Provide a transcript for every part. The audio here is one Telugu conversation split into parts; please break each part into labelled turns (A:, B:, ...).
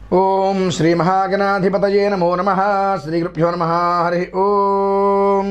A: ఓం శ్రీ మహాగణాధిపతయే నమో నమ శ్రీగురుభ్యో నమ హరి ఓం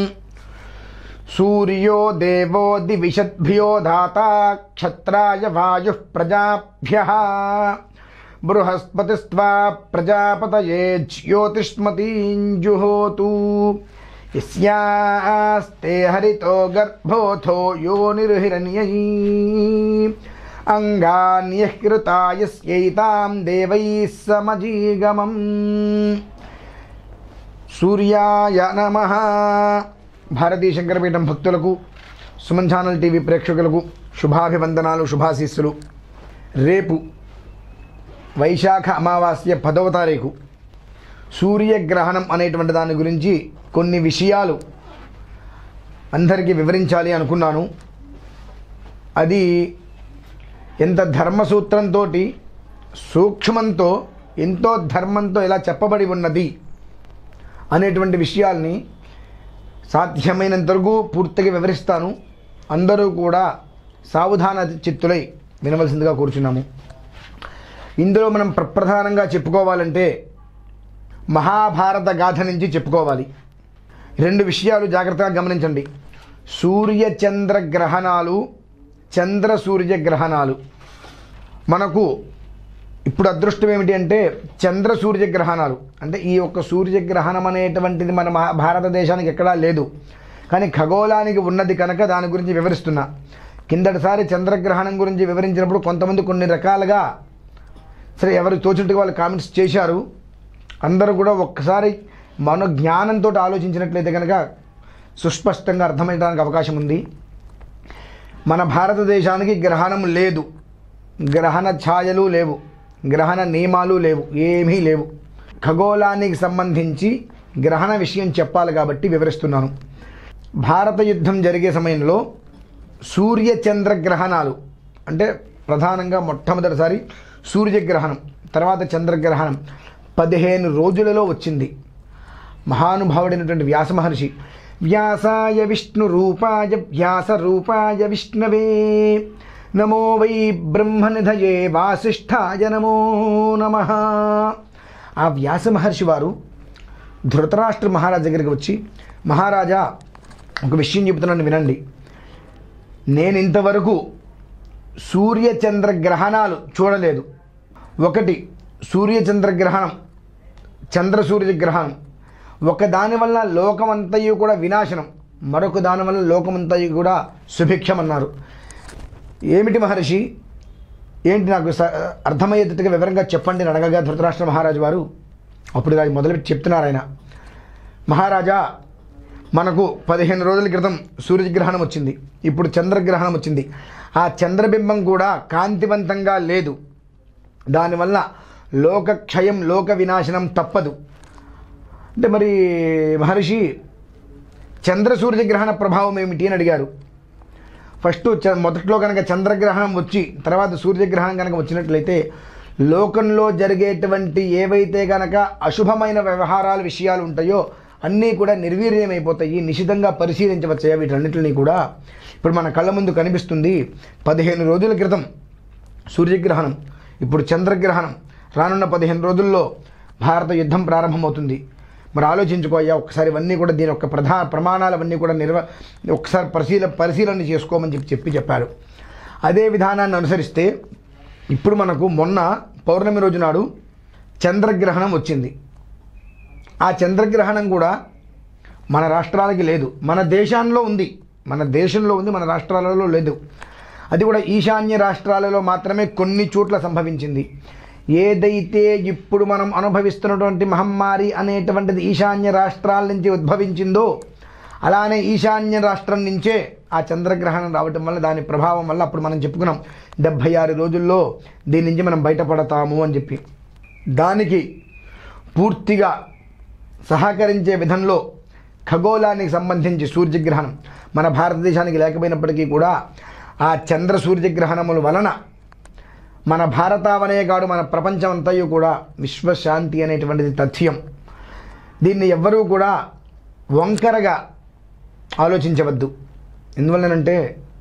A: సూర్యో దేవో దివిషద్భ్యో దాత క్షత్రాయ వాయు ప్రజాభ్య బృహస్పతిస్త్వా ప్రజాపతయే జ్యోతిష్మతీంజుహోతు యస్యాస్తే హరితో గర్భోథో యోనిర్హిరణ్యయీ అంగాన్యకృతాయస్యైతాం దేవైः సమజీగమం సూర్యాయ నమ భారతీయ శంకరపీఠం భక్తులకు సుమన్ ఛానల్ టీవీ ప్రేక్షకులకు శుభాభివందనాలు శుభాశీస్సులు రేపు వైశాఖ అమావాస్య పదవ తారీఖు సూర్యగ్రహణం అనేటువంటి దాని గురించి కొన్ని విషయాలు అందరికీ వివరించాలి అనుకున్నాను అది ఎంత ధర్మసూత్రంతో సూక్ష్మంతో ఎంతో ధర్మంతో ఇలా చెప్పబడి ఉన్నది అనేటువంటి విషయాల్ని సాధ్యమైనంత వరకు పూర్తిగా వివరిస్తాను అందరూ కూడా సావధాన చిత్తులై వినవలసిందిగా కూర్చున్నాము ఇందులో మనం ప్రప్రధానంగా చెప్పుకోవాలంటే మహాభారత గాథ నుంచి చెప్పుకోవాలి రెండు విషయాలు జాగ్రత్తగా గమనించండి సూర్య చంద్ర గ్రహణాలు చంద్ర సూర్య గ్రహణాలు మనకు ఇప్పుడు అదృష్టం ఏమిటి అంటే చంద్ర సూర్య గ్రహణాలు అంటే ఈ యొక్క సూర్యగ్రహణం అనేటువంటిది మన మహా- భారతదేశానికి ఎక్కడా లేదు కానీ ఖగోళానికి ఉన్నది కనుక దాని గురించి వివరిస్తున్నా కిందటిసారి చంద్రగ్రహణం గురించి వివరించినప్పుడు కొంతమంది కొన్ని రకాలుగా సరే ఎవరు తోచినట్టుగా వాళ్ళు కామెంట్స్ చేశారు అందరూ కూడా ఒక్కసారి మన జ్ఞానంతో ఆలోచించినట్లయితే కనుక సుస్పష్టంగా అర్థమయ్యడానికి అవకాశం ఉంది మన భారతదేశానికి గ్రహణం లేదు గ్రహణ ఛాయలు లేవు గ్రహణ నియమాలు లేవు ఏమీ లేవు ఖగోళానికి సంబంధించి గ్రహణ విషయం చెప్పాలి కాబట్టి వివరిస్తున్నాను భారత యుద్ధం జరిగే సమయంలో సూర్య చంద్ర గ్రహణాలు అంటే ప్రధానంగా మొట్టమొదటిసారి సూర్యగ్రహణం తర్వాత చంద్రగ్రహణం పదిహేను రోజులలో వచ్చింది మహానుభావుడైనటువంటి వ్యాస మహర్షి వ్యాసాయ విష్ణు రూపాయ వ్యాస రూపాయ విష్ణవే నమో వై బ్రహ్మనిధయే వాసిష్ఠాయ నమో నమ ఆ వ్యాస మహర్షి వారు ధృతరాష్ట్ర మహారాజు దగ్గరికి వచ్చి మహారాజా ఒక విషయం చెబుతున్నాను వినండి నేను ఇంతవరకు సూర్య చంద్ర గ్రహణాలు చూడలేదు ఒకటి సూర్య చంద్ర గ్రహణం చంద్ర సూర్య గ్రహణం ఒక దాని వల్ల లోకమంతయు కూడా వినాశనం మరొక దాని వల్ల లోకమంతయు కూడా సుభిక్షం అన్నారు ఏమిటి మహర్షి ఏంటి నాకు స- అర్థమయ్యేటట్టుగా వివరంగా చెప్పండి అని అడగగా ధృతరాష్ట్ర మహారాజు వారు అప్పుడు ఇలా మొదలుపెట్టి చెప్తున్నారు ఆయన మహారాజా మనకు పదిహేను రోజుల క్రితం సూర్యగ్రహణం వచ్చింది ఇప్పుడు చంద్రగ్రహణం వచ్చింది ఆ చంద్రబింబం కూడా కాంతివంతంగా లేదు దానివల్ల లోకక్షయం లోక వినాశనం తప్పదు అంటే మరి మహర్షి చంద్ర సూర్యగ్రహణ ప్రభావం ఏమిటి అని అడిగారు ఫస్ట్ చ- మొదట్లో కనుక చంద్రగ్రహణం వచ్చి తర్వాత సూర్యగ్రహణం కనుక వచ్చినట్లయితే లోకంలో జరిగేటువంటి ఏవైతే కనుక అశుభమైన వ్యవహారాల విషయాలు ఉంటాయో అన్నీ కూడా నిర్వీర్యమైపోతాయి నిశితంగా పరిశీలించవచ్చా వీటన్నిటిని కూడా ఇప్పుడు మన కళ్ళ ముందు కనిపిస్తుంది పదిహేను రోజుల క్రితం సూర్యగ్రహణం ఇప్పుడు చంద్రగ్రహణం రానున్న పదిహేను రోజుల్లో భారత యుద్ధం ప్రారంభమవుతుంది మరి ఆలోచించుకోయ్యా ఒకసారి ఇవన్నీ కూడా దీని యొక్క ప్రధాన ప్రమాణాలు అవన్నీ కూడా నిర్వ ఒకసారి పరిశీల పరిశీలన చేసుకోమని చెప్పి చెప్పి చెప్పారు అదే విధానాన్ని అనుసరిస్తే ఇప్పుడు మనకు మొన్న పౌర్ణమి రోజు నాడు చంద్రగ్రహణం వచ్చింది ఆ చంద్రగ్రహణం కూడా మన రాష్ట్రాలకి లేదు మన దేశాల్లో ఉంది మన దేశంలో ఉంది మన రాష్ట్రాలలో లేదు అది కూడా ఈశాన్య రాష్ట్రాలలో మాత్రమే కొన్ని చోట్ల సంభవించింది ఏదైతే ఇప్పుడు మనం అనుభవిస్తున్నటువంటి మహమ్మారి అనేటువంటిది ఈశాన్య రాష్ట్రాల నుంచి ఉద్భవించిందో అలానే ఈశాన్య రాష్ట్రం నుంచే ఆ చంద్రగ్రహణం రావటం వల్ల దాని ప్రభావం వల్ల అప్పుడు మనం చెప్పుకున్నాం డెబ్భై ఆరు రోజుల్లో దీని నుంచి మనం బయటపడతాము అని చెప్పి దానికి పూర్తిగా సహకరించే విధంలో ఖగోళానికి సంబంధించి సూర్యగ్రహణం మన భారతదేశానికి లేకపోయినప్పటికీ కూడా ఆ చంద్ర సూర్యగ్రహణముల వలన మన భారతావనే కాదు మన ప్రపంచం అంతయు కూడా విశ్వశాంతి అనేటువంటిది తథ్యం దీన్ని ఎవ్వరూ కూడా వంకరగా ఆలోచించవద్దు ఎందువల్లనంటే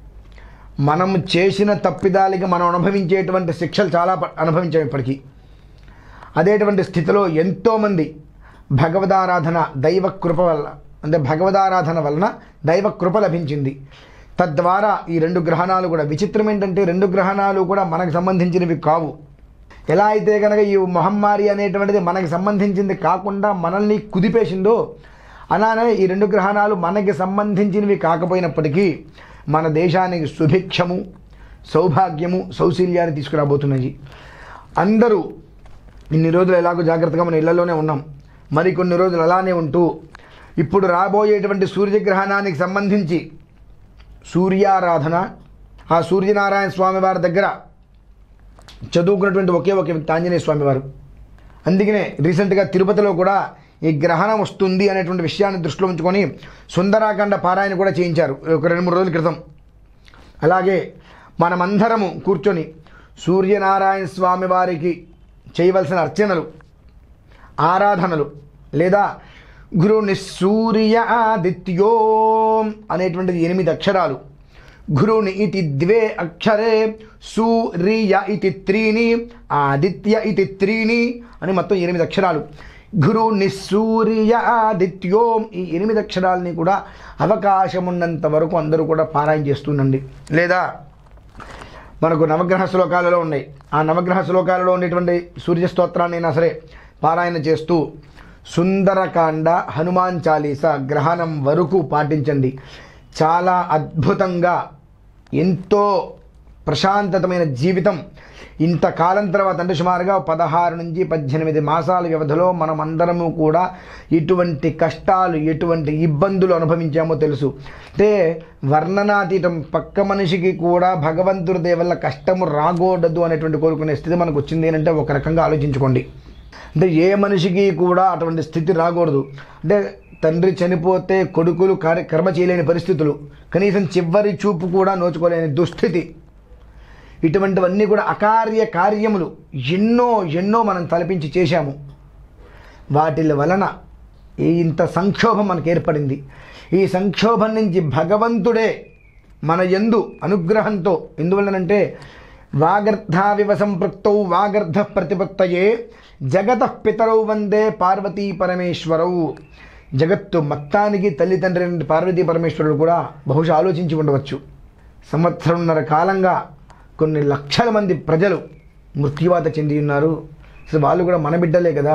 A: మనం చేసిన తప్పిదాలకి మనం అనుభవించేటువంటి శిక్షలు చాలా ప- అనుభవించాం ఇప్పటికీ అదేటువంటి స్థితిలో ఎంతోమంది భగవదారాధన దైవ కృప వల్ల అంటే భగవదారాధన వలన దైవ కృప లభించింది తద్వారా ఈ రెండు గ్రహణాలు కూడా విచిత్రం ఏంటంటే రెండు గ్రహణాలు కూడా మనకు సంబంధించినవి కావు ఎలా అయితే కనుక ఈ మహమ్మారి అనేటువంటిది మనకి సంబంధించింది కాకుండా మనల్ని కుదిపేసిందో అలానే ఈ రెండు గ్రహణాలు మనకి సంబంధించినవి కాకపోయినప్పటికీ మన దేశానికి సుభిక్షము సౌభాగ్యము సౌశీల్యాన్ని తీసుకురాబోతున్నాయి అందరూ ఇన్ని రోజులు ఎలాగో జాగ్రత్తగా మన ఇళ్లలోనే ఉన్నాం మరి కొన్ని రోజులు అలానే ఉంటూ ఇప్పుడు రాబోయేటువంటి సూర్యగ్రహణానికి సంబంధించి సూర్యారాధన ఆ సూర్యనారాయణ స్వామి వారి దగ్గర చదువుకున్నటువంటి ఒకే ఒక వ్యక్తి ఆంజనేయ స్వామి వారు అందుకనే రీసెంట్గా తిరుపతిలో కూడా ఈ గ్రహణం వస్తుంది అనేటువంటి విషయాన్ని దృష్టిలో ఉంచుకొని సుందరాఖండ పారాయణ కూడా చేయించారు ఒక రెండు మూడు రోజుల క్రితం అలాగే మనమందరము కూర్చొని సూర్యనారాయణ స్వామి వారికి చేయవలసిన అర్చనలు ఆరాధనలు లేదా గురు నిస్సూర్య ఆదిత్యో అనేటువంటిది ఎనిమిది అక్షరాలు గురుని ఇతి ద్వే అక్షరే సూర్య ఇతి త్రీని ఆదిత్య ఇతి త్రీని అని మొత్తం ఎనిమిది అక్షరాలు గురు నిస్సూర్య ఆదిత్యోం ఈ ఎనిమిది అక్షరాలని కూడా అవకాశం ఉన్నంత వరకు అందరూ కూడా పారాయణ చేస్తుండండి లేదా మనకు నవగ్రహ శ్లోకాలలో ఉన్నాయి ఆ నవగ్రహ శ్లోకాలలో ఉండేటువంటి సూర్య స్తోత్రాన్ని అయినా సరే పారాయణ చేస్తూ సుందరకాండ హనుమాన్ చాలీస గ్రహణం వరకు పాటించండి చాలా అద్భుతంగా ఎంతో ప్రశాంతతమైన జీవితం ఇంతకాలం తర్వాత అంటే సుమారుగా పదహారు నుంచి పద్దెనిమిది మాసాల వ్యవధిలో మనం అందరము కూడా ఎటువంటి కష్టాలు ఎటువంటి ఇబ్బందులు అనుభవించామో తెలుసు అంటే వర్ణనాతీతం పక్క మనిషికి కూడా భగవంతుడి దయ వల్ల కష్టము రాకూడదు అనేటువంటి కోరుకునే స్థితి మనకు వచ్చింది అంటే ఒక రకంగా ఆలోచించుకోండి అంటే ఏ మనిషికి కూడా అటువంటి స్థితి రాకూడదు అంటే తండ్రి చనిపోతే కొడుకులు కార్య కర్మ చేయలేని పరిస్థితులు కనీసం చివరి చూపు కూడా నోచుకోలేని దుస్థితి ఇటువంటివన్నీ కూడా అకార్య కార్యములు ఎన్నో ఎన్నో మనం తలపించి చేశాము వాటి వలన ఈ ఇంత సంక్షోభం మనకు ఏర్పడింది ఈ సంక్షోభం నుంచి భగవంతుడే మన యందు అనుగ్రహంతో ఎందువలనంటే వాగర్ధావివ సంపృక్తౌ వాగర్ధ ప్రతిపత్తయే జగత పితరౌ వందే పార్వతీ పరమేశ్వరౌ జగత్తు మొత్తానికి తల్లిదండ్రి అయిన పార్వతీ పరమేశ్వరుడు కూడా బహుశా ఆలోచించి ఉండవచ్చు సంవత్సరంన్నర కాలంగా కొన్ని లక్షల మంది ప్రజలు మృత్యువాత చెంది ఉన్నారు అసలు వాళ్ళు కూడా మన బిడ్డలే కదా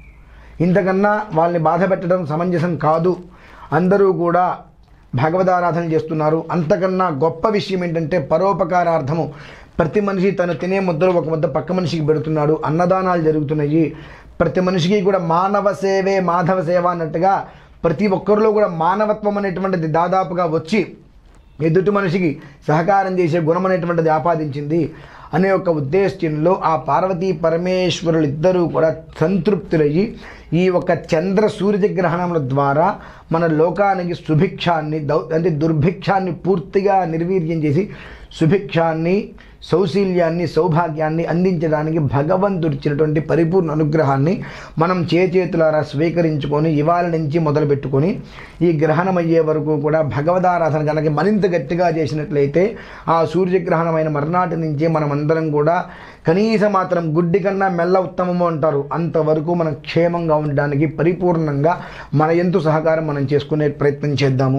A: ఇంతకన్నా వాళ్ళని బాధ పెట్టడం సమంజసం కాదు అందరూ కూడా భగవదారాధన చేస్తున్నారు అంతకన్నా గొప్ప విషయం ఏంటంటే పరోపకారార్థము ప్రతి మనిషి తను తినే ముద్దలు ఒక ముద్ద పక్క మనిషికి పెడుతున్నాడు అన్నదానాలు జరుగుతున్నాయి ప్రతి మనిషికి కూడా మానవ సేవే మాధవ సేవ అన్నట్టుగా ప్రతి ఒక్కరిలో కూడా మానవత్వం అనేటువంటిది దాదాపుగా వచ్చి ఎదుటి మనిషికి సహకారం చేసే గుణం అనేటువంటిది ఆపాదించింది అనే ఒక ఉద్దేశ్యంలో ఆ పార్వతీ పరమేశ్వరులు ఇద్దరూ కూడా సంతృప్తులయ్యి ఈ ఒక చంద్ర సూర్య గ్రహణముల ద్వారా మన లోకానికి సుభిక్షాన్ని దౌ అంటే దుర్భిక్షాన్ని పూర్తిగా నిర్వీర్యం చేసి సుభిక్షాన్ని సౌశీల్యాన్ని సౌభాగ్యాన్ని అందించడానికి భగవంతుడు ఇచ్చినటువంటి పరిపూర్ణ అనుగ్రహాన్ని మనం చేతులారా స్వీకరించుకొని ఇవాళ నుంచి మొదలు పెట్టుకొని ఈ గ్రహణం అయ్యే వరకు కూడా భగవదారాధన కనుక మరింత గట్టిగా చేసినట్లయితే ఆ సూర్యగ్రహణమైన మర్నాటి నుంచే మనం అందరం కూడా కనీస మాత్రం గుడ్డి కన్నా మెల్ల ఉత్తమము అంటారు అంతవరకు మనం క్షేమంగా ఉండడానికి పరిపూర్ణంగా మన ఎంతు సహకారం మనం చేసుకునే ప్రయత్నం చేద్దాము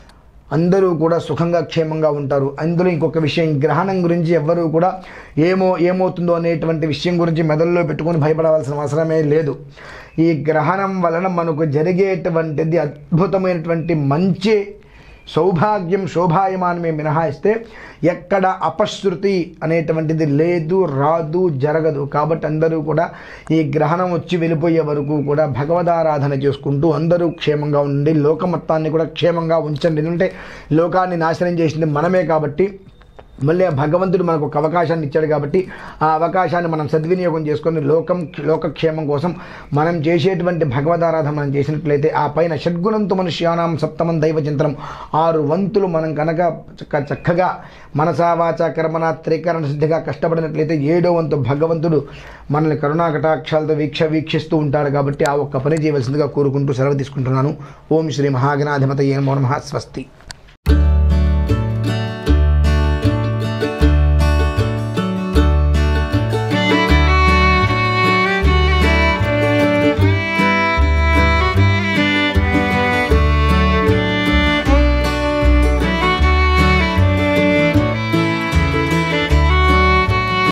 A: అందరూ కూడా సుఖంగా క్షేమంగా ఉంటారు అందులో ఇంకొక విషయం గ్రహణం గురించి ఎవ్వరూ కూడా ఏమో ఏమవుతుందో అనేటువంటి విషయం గురించి మెదడులో పెట్టుకొని భయపడవలసిన అవసరమే లేదు ఈ గ్రహణం వలన మనకు జరిగేటువంటిది అద్భుతమైనటువంటి మంచి సౌభాగ్యం శోభాయమానమే మినహాయిస్తే ఎక్కడ అపశృతి అనేటువంటిది లేదు రాదు జరగదు కాబట్టి అందరూ కూడా ఈ గ్రహణం వచ్చి వెళ్ళిపోయే వరకు కూడా భగవదారాధన చేసుకుంటూ అందరూ క్షేమంగా ఉండి లోక మొత్తాన్ని కూడా క్షేమంగా ఉంచండి ఎందుకంటే లోకాన్ని నాశనం చేసింది మనమే కాబట్టి మళ్ళీ ఆ భగవంతుడు మనకు ఒక అవకాశాన్ని ఇచ్చాడు కాబట్టి ఆ అవకాశాన్ని మనం సద్వినియోగం చేసుకొని లోకం లోకక్షేమం కోసం మనం చేసేటువంటి భగవదారాధన మనం చేసినట్లయితే ఆ పైన షడ్గుణంతో మనుష్యానాం సప్తమం దైవ చింతనం ఆరు వంతులు మనం కనుక చక్క చక్కగా మనసా వాచ కర్మణ త్రికరణ సిద్ధిగా కష్టపడినట్లయితే ఏడో వంతు భగవంతుడు మనల్ని కరుణా కటాక్షాలతో వీక్ష వీక్షిస్తూ ఉంటాడు కాబట్టి ఆ ఒక్క పని చేయవలసిందిగా కోరుకుంటూ సెలవు తీసుకుంటున్నాను ఓం శ్రీ మహాగణాధిమత ఏ నమః స్వస్తి